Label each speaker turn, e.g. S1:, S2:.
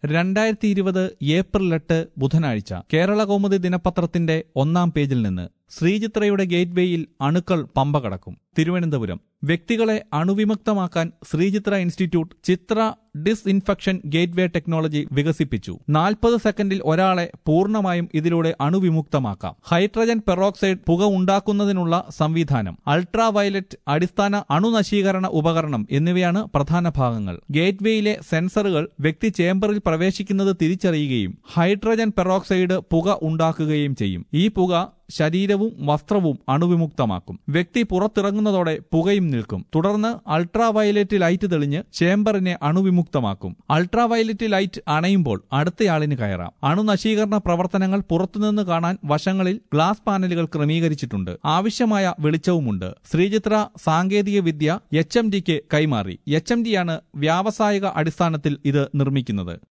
S1: രണ്ടായിരത്തി ഇരുപത് ഏപ്രിൽ എട്ട് ബുധനാഴ്ച കേരള കൗമുദി ദിനപത്രത്തിന്റെ ഒന്നാം പേജിൽ നിന്ന് ശ്രീചിത്രയുടെ ഗേറ്റ്വേയിൽ അണുക്കൾ പമ്പ കടക്കും തിരുവനന്തപുരം വ്യക്തികളെ അണുവിമുക്തമാക്കാൻ Sree Chitra institute Chitra disinfection gateway technology വികസിപ്പിച്ചു നാൽപ്പത് സെക്കൻഡിൽ ഒരാളെ പൂർണ്ണമായും ഇതിലൂടെ അണുവിമുക്തമാക്കാം ഹൈഡ്രജൻ പെറോക്സൈഡ് പുക ഉണ്ടാക്കുന്നതിനുള്ള സംവിധാനം അൾട്രാ വയലറ്റ് അടിസ്ഥാന അണുനശീകരണ ഉപകരണം എന്നിവയാണ് പ്രധാന ഭാഗങ്ങൾ ഗേറ്റ്വേയിലെ സെൻസറുകൾ വ്യക്തി ചേംബറിൽ പ്രവേശിക്കുന്നത് തിരിച്ചറിയുകയും ഹൈഡ്രജൻ പെറോക്സൈഡ് പുക ഉണ്ടാക്കുകയും ചെയ്യും ഈ പുക ശരീരവും വസ്ത്രവും അണുവിമുക്തമാക്കും വ്യക്തി പുറത്തിറങ്ങുന്നതോടെ പുകയും നിൽക്കും തുടർന്ന് അൾട്രാ വയലറ്റ് ലൈറ്റ് തെളിഞ്ഞ് ചേംബറിനെ അണുവിമുക്തമാക്കും അൾട്രാ വയലറ്റ് ലൈറ്റ് അണയുമ്പോൾ അടുത്തയാളിന് കയറാം അണുനശീകരണ പ്രവർത്തനങ്ങൾ പുറത്തുനിന്ന് കാണാൻ വശങ്ങളിൽ ഗ്ലാസ് പാനലുകൾ ക്രമീകരിച്ചിട്ടുണ്ട് ആവശ്യമായ വെളിച്ചവുമുണ്ട് ശ്രീചിത്ര സാങ്കേതിക വിദ്യ എച്ച് എം ഡിക്ക് കൈമാറി എച്ച് എം ഡിയാണ് വ്യാവസായിക അടിസ്ഥാനത്തിൽ ഇത് നിർമ്മിക്കുന്നത്